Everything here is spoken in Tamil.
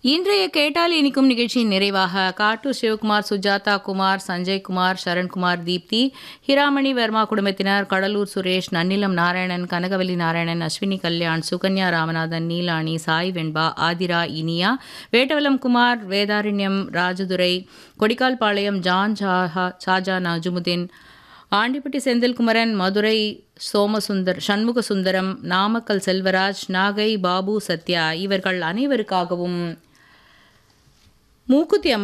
இன்றைய கேட்டால் இனிக்கும் நிகழ்ச்சியின் நிறைவாக காட்டூர் சிவகுமார் சுஜாதா குமார் சஞ்சய் குமார் சரண்குமார் தீப்தி ஹிராமணி வர்மா குடும்பத்தினர் கடலூர் சுரேஷ் நன்னிலம் நாராயணன் கனகவல்லி நாராயணன் அஸ்வினி கல்யாண் சுகன்யா ராமநாதன் நீலாணி சாய் வெண்பா ஆதிரா இனியா வேட்டவலம் குமார் வேதாரண்யம் ராஜதுரை கொடிக்கால்பாளையம் ஜான் ஷாஹா ஷாஜா நஜுமுதீன் ஆண்டிப்பட்டி செந்தில்குமரன் மதுரை சோமசுந்தர் சண்முக சுந்தரம் நாமக்கல் செல்வராஜ் நாகை பாபு சத்யா இவர்கள் அனைவருக்காகவும் மூக்குத்தி